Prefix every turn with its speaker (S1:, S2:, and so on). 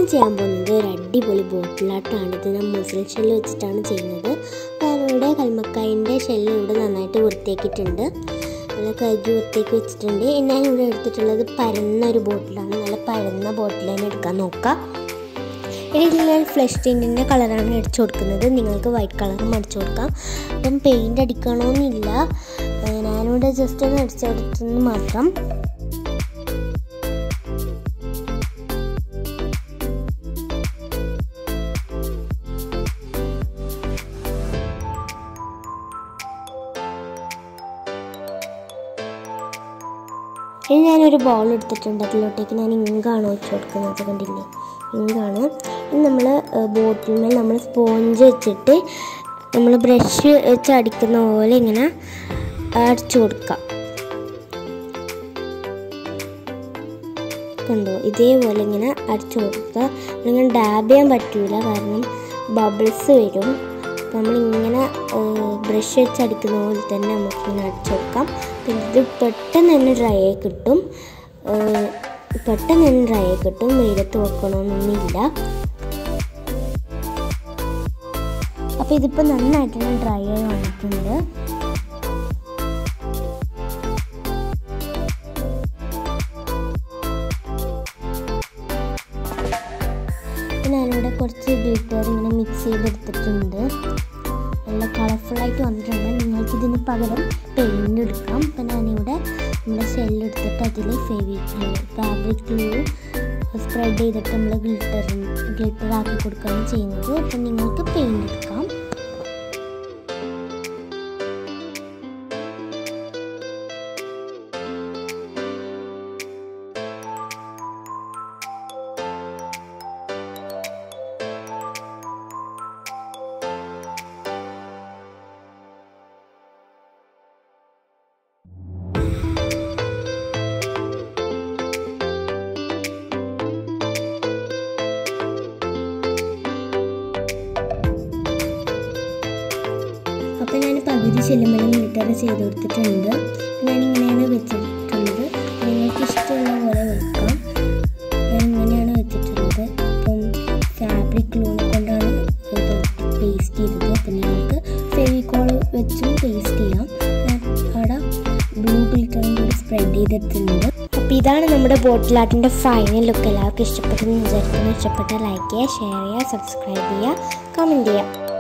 S1: ഞാൻ ചെയ്യാൻ പോകുന്നത് ഒരു അടിപൊളി ബോട്ടിലാട്ടാണ് ഇത് ഞാൻ മുസൽ ഷെല്ല് വെച്ചിട്ടാണ് ചെയ്യുന്നത് ഞാനിവിടെ കൽമക്കായിൻ്റെ ഷെല്ല് ഇവിടെ നന്നായിട്ട് വൃത്തിയാക്കിയിട്ടുണ്ട് നല്ല കഴുകി വൃത്തിയാക്കി വെച്ചിട്ടുണ്ട് ഞാനിവിടെ എടുത്തിട്ടുള്ളത് പരന്ന ഒരു ബോട്ടിലാണ് നല്ല പരന്ന ബോട്ടിൽ തന്നെ എടുക്കാൻ നോക്കാം ഇതിൽ ഞാൻ ഫ്ലഷ് ടിൻറ്റിൻ്റെ കളറാണ് അടിച്ചു കൊടുക്കുന്നത് നിങ്ങൾക്ക് വൈറ്റ് കളറും അടിച്ചു കൊടുക്കാം അപ്പം പെയിൻ്റ് അടിക്കണമെന്നില്ല ഏഹ് ഞാനിവിടെ ജസ്റ്റ് ഒന്ന് അടിച്ചെടുത്തെന്ന് മാത്രം ഇനി ഞാനൊരു ബോൾ എടുത്തിട്ടുണ്ട് അതിലോട്ടേക്ക് ഞാൻ ഇങ്കാണ് വെച്ച് കൊടുക്കുന്നത് കണ്ടില്ലേ ഇങ്കാണ് ഇനി നമ്മൾ ബോട്ടിൽമേൽ നമ്മൾ സ്പോഞ്ച് വെച്ചിട്ട് നമ്മൾ ബ്രഷ് വെച്ച് അടിക്കുന്ന പോലെ ഇങ്ങനെ അടിച്ചു കൊടുക്കാം കണ്ടോ ഇതേപോലെ ഇങ്ങനെ അടിച്ചു കൊടുക്കുക നിങ്ങൾ ഡാബ് ചെയ്യാൻ പറ്റൂല കാരണം ബബിൾസ് വരും നമ്മളിങ്ങനെ ബ്രഷ് വെച്ച് അടിക്കുന്ന പോലെ തന്നെ നമുക്കിങ്ങനെ അടിച്ചു കൊടുക്കാം പിന്നെ ഇത് പെട്ടെന്ന് തന്നെ ഡ്രൈ ആയി കിട്ടും ഏഹ് പെട്ടെന്ന് തന്നെ ഡ്രൈ ആയി കിട്ടും വെയിലത്ത് വെക്കണമെന്നൊന്നുമില്ല അപ്പോൾ ഇതിപ്പോൾ നന്നായിട്ട് തന്നെ ഡ്രൈ ആയി വന്നിട്ടുണ്ട് ഞാനിവിടെ കുറച്ച് ഗ്ലിറ്റർ ഇങ്ങനെ മിക്സ് ചെയ്തെടുത്തിട്ടുണ്ട് നല്ല കളർഫുള്ളായിട്ട് വന്നിട്ടുണ്ട് നിങ്ങൾക്ക് ഇതിന് പകരം പെയിൻ്റ് എടുക്കാം അപ്പം ഞാനിവിടെ നമ്മുടെ ഷെല്ല് എടുത്തിട്ട് അതിൽ Fevi glue fabric glue spread ചെയ്തിട്ട് നമ്മൾ ഗ്ലിറ്റർ ഗ്ലിറ്റർ ആക്കി കൊടുക്കുകയാണ് ചെയ്യുന്നത് അപ്പം നിങ്ങൾക്ക് പെയിൻ്റ് എടുക്കാം അപ്പോൾ ഞാൻ പകുതി ചെല്ലുമ്പോൾ ഗ്ലിറ്റർ ചെയ്ത് കൊടുത്തിട്ടുണ്ട് ഞാൻ ഇങ്ങനെയാണ് വെച്ചിട്ടുള്ളത് നിങ്ങൾക്ക് ഇഷ്ടമുള്ള പോലെ വെക്കാം ഞാൻ ഇങ്ങനെയാണ് വെച്ചിട്ടുള്ളത് അപ്പം ഫാബ്രിക് ഗ്ലൂനെ കൊണ്ടാണ് പേസ്റ്റ് ചെയ്തത് അപ്പം നിങ്ങൾക്ക് ഫെവിക്കോൾ വെച്ചും പേസ്റ്റ് ചെയ്യാം ഞാൻ അവിടെ ബ്ലൂ ഗ്ലിറ്ററും കൂടി സ്പ്രെഡ് ചെയ്തിട്ടുണ്ട് അപ്പോൾ ഇതാണ് നമ്മുടെ ബോട്ടിൽ ആർട്ടിൻ്റെ ഫൈനൽ ലുക്ക് എല്ലാവർക്കും ഇഷ്ടപ്പെട്ടെന്ന് വിചാരിക്കുന്നു ഇഷ്ടപ്പെട്ട ലൈക്ക് ചെയ്യുക ഷെയർ ചെയ്യുക സബ്സ്ക്രൈബ് ചെയ്യുക കമൻറ്റ് ചെയ്യുക